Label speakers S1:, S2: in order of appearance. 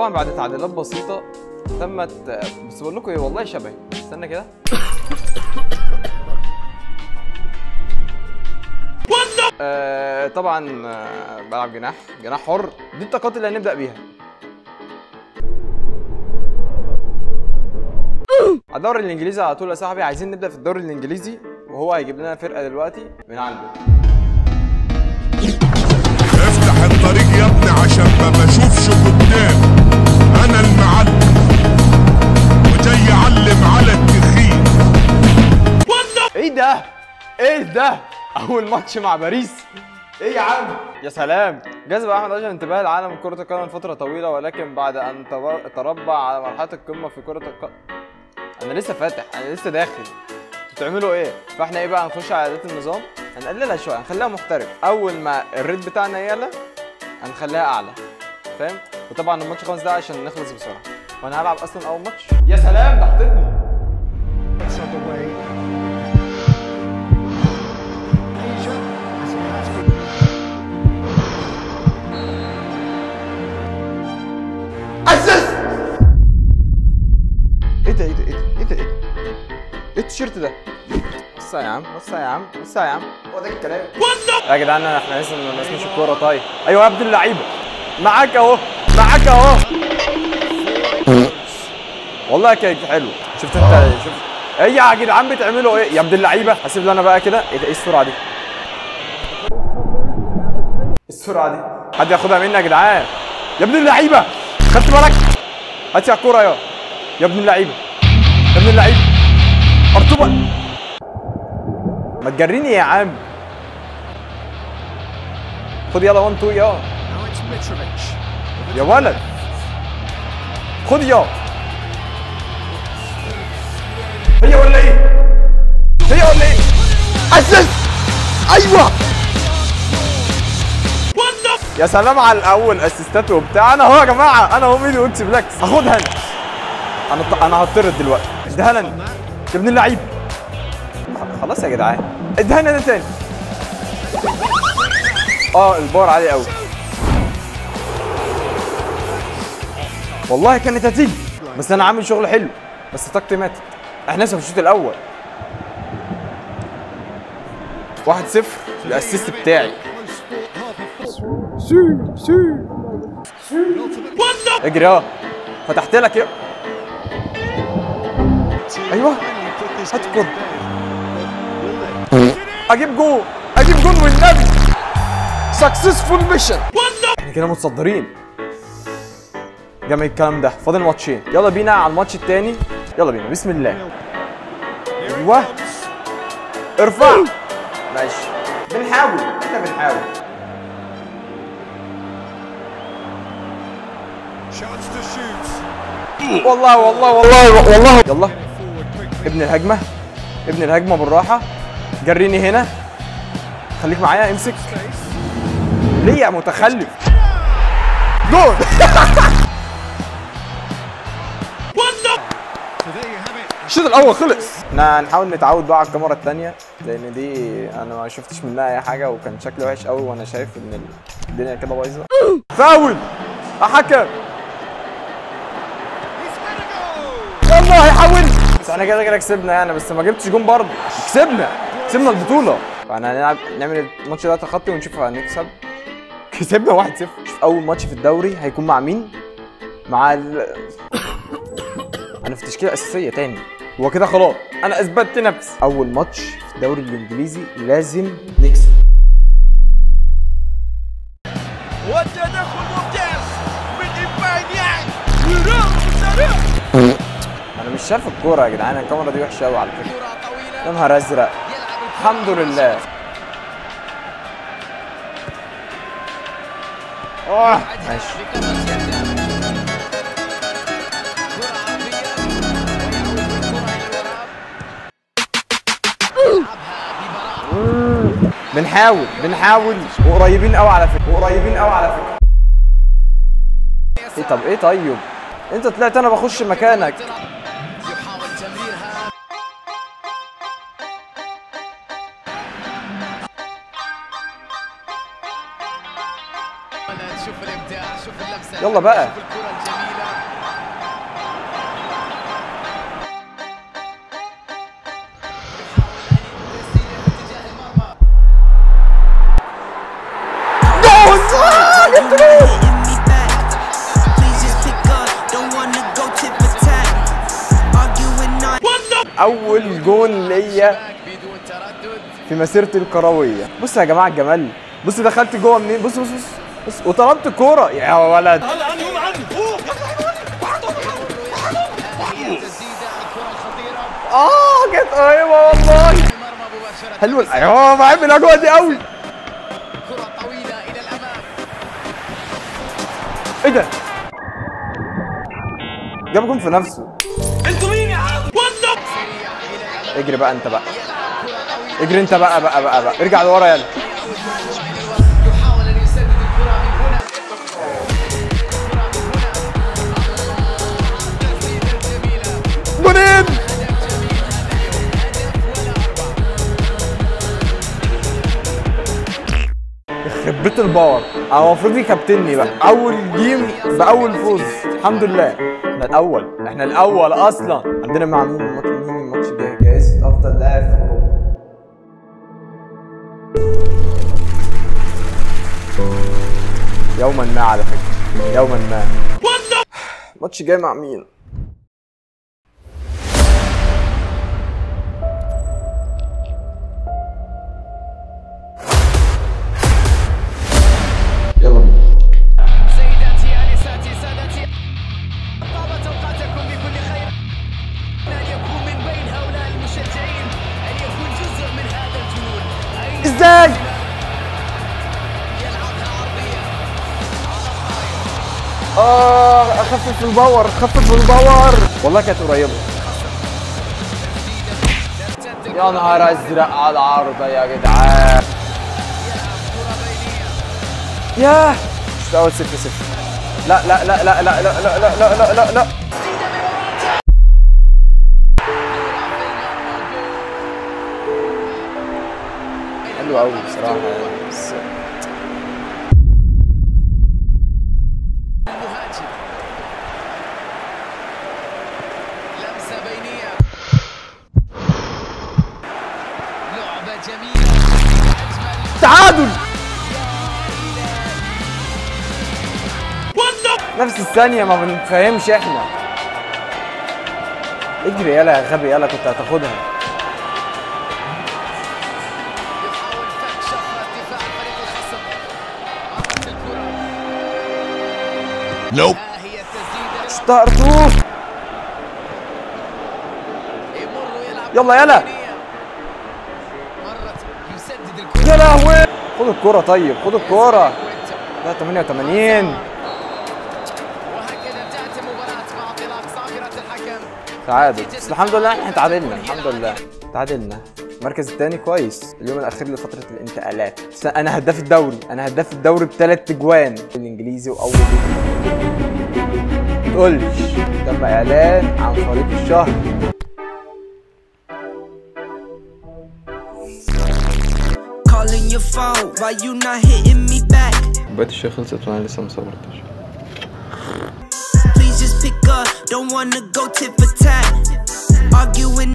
S1: طبعا بعد تعديلات بسيطه تمت بس بقول لكم ايه والله شبه استنى كده آه طبعا آه بلعب جناح جناح حر دي الطاقات اللي هنبدا بيها على الدوري الانجليزي على طول يا صاحبي عايزين نبدا في الدوري الانجليزي وهو هيجيب لنا فرقه دلوقتي من عنده
S2: افتح الطريق يا ابني عشان ما بشوفش قدام انا المعلم وجاي اعلم على التخين
S1: ايه ده ايه ده اول ماتش مع باريس ايه يا عم يا سلام جذب احمد اشرف انتباه العالم كره القدم فتره طويله ولكن بعد ان تبر- تربع على مرحله القمه في كره القدم انا لسه فاتح انا لسه داخل انتوا بتعملوا ايه فاحنا ايه بقى هنخش على اعدادات النظام هنقللها شويه هنخليها محترف اول ما الريت بتاعنا يعلى هنخليها اعلى فاهم وطبعا الماتش خمس دقايق عشان نخلص بسرعه وانا هلعب اصلا اول ماتش يا سلام ده حطيتني اسس ايه ده ايه ده ايه ده ايه ده ايه ده ايه التيشيرت ده بص يا عم بص يا عم بص يا عم هو ده الكلام يا جدعان احنا لسه ما نسمعش الكوره طيب ايوه يا ابن اللعيبه معاك اهو معاك اهو والله كانت حلو شفت انت شفت ايه يا جدعان بتعملوا ايه يا ابن اللعيبه هسيب انا بقى كده ايه ده ايه السرعه دي السرعه دي حد ياخدها مني يا جدعان يا ابن اللعيبه خدت بالك هات يا الكوره يا يا ابن اللعيبه يا ابن اللعيبه ارطوبه ما تجريني يا عم خد يلا 1 2 يا يا ولد خد يا هي ولا ايه هي ولا ايه اسس ايوه يا سلام على الاول اسيستات وبتاع انا اهو يا جماعه انا اهو ميدي اوتس بلاكس هاخدها انا انا ط- انا هطرد دلوقتي اديها لنا يا ابن اللعيب خلاص يا جدعان اديها لنا تاني اه البار عالي قوي والله كانت هتيجي بس انا عامل شغل حلو بس طاقتي ماتت احنا لسه في الشوط الاول واحد صفر الاسيست بتاعي سي سي اجري اه فتحت لك يا ايوه هات الكوره اجيب جول اجيب جول والنبي سكسسفول ميشن احنا كده متصدرين جميل الكلام ده فاضل ماتشين يلا بينا على الماتش التاني يلا بينا بسم الله ايوه ارفع ماشي بنحاول احنا بنحاول
S2: Chance to shoot.
S1: والله والله والله والله يلا ابن الهجمه ابن الهجمه بالراحه جريني هنا خليك معايا امسك ليه يا متخلف جول الشوط الاول خلص احنا هنحاول نتعود بقى على الكاميرا الثانيه لان دي انا ما شفتش منها اي حاجه وكان شكلي وحش قوي وانا شايف ان الدنيا كده بايظه فاول يا حكم والله حاول بس احنا كده كده كسبنا يعني بس ما جبتش جون برضه كسبنا كسبنا البطوله فاحنا هنلعب نعمل الماتش ده تخطي ونشوف هنكسب كسبنا 1-0 شوف اول ماتش في الدوري هيكون مع مين مع ال... انا في التشكيله الاساسيه تاني هو كده خلاص انا اثبتت نفسي اول ماتش في الدوري الانجليزي لازم نكسب
S3: والتدخل ممتاز من إبراهيم يعني ورغم سريع
S1: انا مش شايف الكوره يا جدعان الكاميرا دي وحشه قوي على فكره
S3: كرة طويلة
S1: يا نهار ازرق
S3: يلعب
S1: الحمد لله اه ماشي
S3: بكرة استخدام. كرة عرضية ويعود بالكرة إلى الوراء يلعبها ببراعة
S1: بنحاول بنحاول وقريبين قوي على فكره وقريبين قوي على فكره ايه طب ايه طيب انت طلعت انا بخش مكانك
S3: يحاول تمريرها شوف الابداع شوف اللمسه
S1: يلا بقى.
S3: شوف الكره الجميله
S4: hitting me back. Please just pick up. Don't wanna go tit for tat. Arguing on.
S1: اول جون ليا
S3: بدون تردد
S1: في مسيرتي الكرويه بص يا جماعه الجمال بص دخلت جوه منين بص بص بص, بص. وطلبت كوره يا ولد
S3: هي تسديده الكره الخطيره
S1: اه كانت قريبه والله
S3: مرمى مباشره
S1: حلو ال- ايوه بحب الاجواء دي قوي
S3: كره طويله الى الامام
S1: ايه ده جاب جون في نفسه
S3: سريع الى الامام
S1: اجري بقى انت بقى اجري انت بقى بقى بقى, بقى. ارجع لورا يلا
S3: يحاول ان يسدد الكره من هنا
S1: جونين يخرب بيت الباور انا المفروض يكابتني بقى اول جيم باول فوز الحمد لله احنا الاول احنا الاول اصلا عندنا مع مين الماتش مين الماتش الجاي جائزة افضل لاعب في اوروبا يوما ما على فكرة يوما ما الماتش جاي مع مين يلا بينا
S3: سيداتي انساتي سادتي طابت اوقاتكم بكل خير ان يكون من بين هؤلاء المشجعين ان يكون جزء من هذا الجنون اين
S1: ازاي
S3: يلعبها عرضيه
S1: اه اخفف الباور خفف الباور والله كانت قريبه
S3: ترتد
S1: يا نهار ازرق على العارضه يا جدعان ياه مش اول صفر صفر لا لا لا لا لا لا لا لا لا لا لا لا حلو قوي بصراحه يعني بس
S3: المهاجم لمسه بينيه لعبه جميله اجمل
S1: تعادل نفس الثانية ما بنفهمش احنا اجري يلا يا غبي يلا كنت هتاخدها
S3: يحاول فك شفره دفاع فريق الخصم مرت الكره
S2: Nope.
S3: ها هي التسديده
S1: اشتهرتوه
S3: يمر يلعب
S1: يلا يلا.
S3: بينية. مرت يسدد الكره
S1: يا لهوي خد الكورة طيب خد الكورة ده 88
S3: وهكذا انتهت المباراة مع انطلاق صافرة الحكم
S1: تعادل بس الحمد لله احنا تعادلنا الحمد لله تعادلنا المركز الثاني كويس اليوم الاخير لفتره الانتقالات بس انا هداف الدوري انا هداف الدوري بثلاث اجوان الانجليزي واول تقولش تم اعلان عن فريق الشهر
S4: Calling your phone. Why you not hitting me back?
S1: كوبايه الشاي خلصت وانا لسه ما صورتش
S4: Please just pick up. Don't wanna go tit for tat. Arguing.